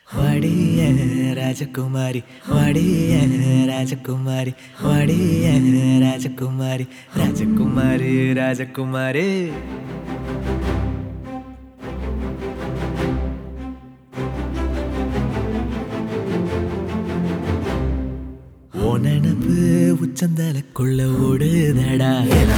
வடிய ராஜகுமாரி வடிய ராஜகுமாரி வடிய ராஜகுமாரி ராஜகுமாரி ராஜகுமாரி உனப்பு உச்சந்தலக்குள்ள ஓடுதடா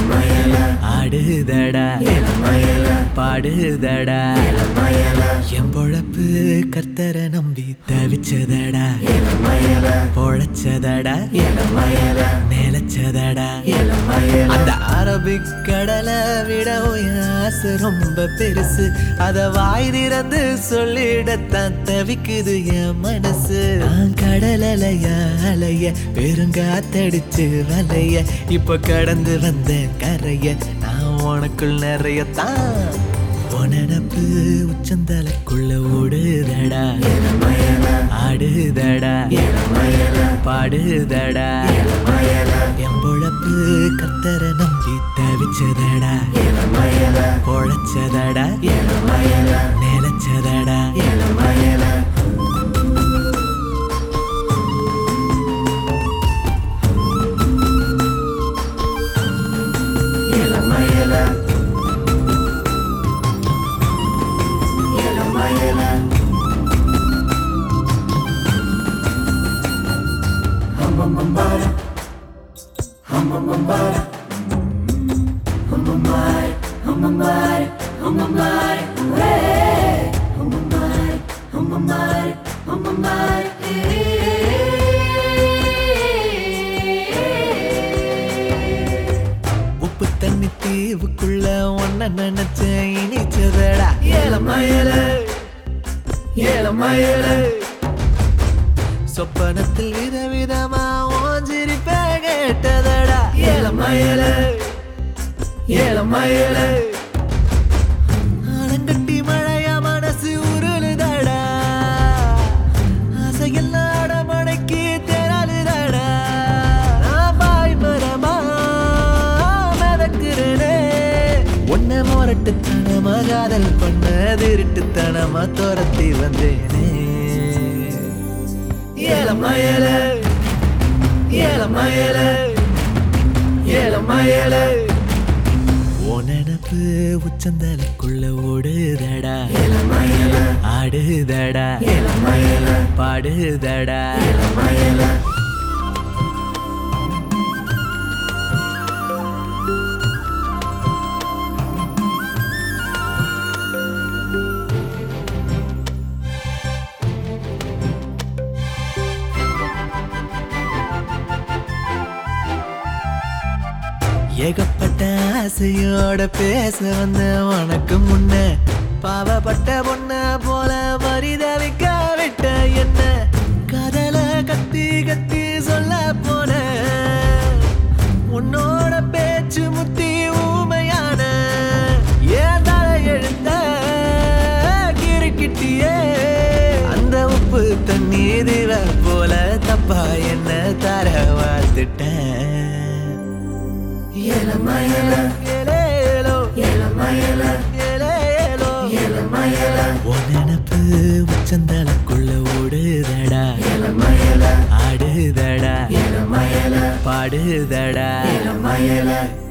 ஆடுதடா பாடுதடா என் பொழப்பு கர்த்தரை நம்பி தவிச்சதடா பொழைச்சதடா நிலச்சதடா அந்த அரபிக் கடலை விட உன் ஆசை ரொம்ப பெருசு அத வாய் திறந்து சொல்லிடத்தான் தவிக்குது என் மனசு நான் கடலைய அலைய பெருங்காத்தடிச்சு வலைய இப்ப கடந்து வந்தேன் கரைய நான் உனக்குள் நிறைய தான் உனப்பு உச்சந்தலைக்குள்ள ஓடுதடா ஆடுதடா பாடுதடா என் பொழப்பு கத்தரை நம்பி தவிச்சதடா பொழைச்சதடா நிலச்சதடா உப்பு தண்ணி தீவுக்குள்ள ஒன்ன நினைச்ச இனிச்சதடா ஏலமயல ஏலமயல சொப்பனத்தில் விதவிதமா ஓஞ்சிரிப்ப கேட்டதடா ஏலமயல ஏலமயல ஆலங்கட்டி மழையா மனசு உருளுதடா ஆசையெல்லாம் அடமடைக்கு திரளுதடா நான் பாய் மரமா மிதக்குறேனே உன்னை முரட்டுத்தனமா காதல் பண்ண திருட்டுத்தனமா துரத்தி வந்தேனே ஏலமயல ஏலமயல ஏலமயல உனப்பு உச்சந்தலைக்குள்ள ஓடுதடா ஆடுதடா பாடுதடா ஏகப்பட்ட ஆசையோட பேச வந்த உனக்கு முன்ன பாவப்பட்ட பொண்ண போல மரிதவிக்க விட்ட என்ன கதல கத்தி கத்தி சொல்ல போன உன்னோட பேச்சு முத்தி ஊமையான ஏன் தலை எழுத்த கிறுக்கிட்டியே அந்த உப்பு தண்ணீர் போல தப்பா என்ன தர வாழ்த்துட்டேன் ஏலமயல ஏலேலோ ஏலமயல ஏலேலோ ஏலமயல உனப்பு உச்சந்தலக்குள்ள ஓடுதடா ஆடுதடா பாடுதடா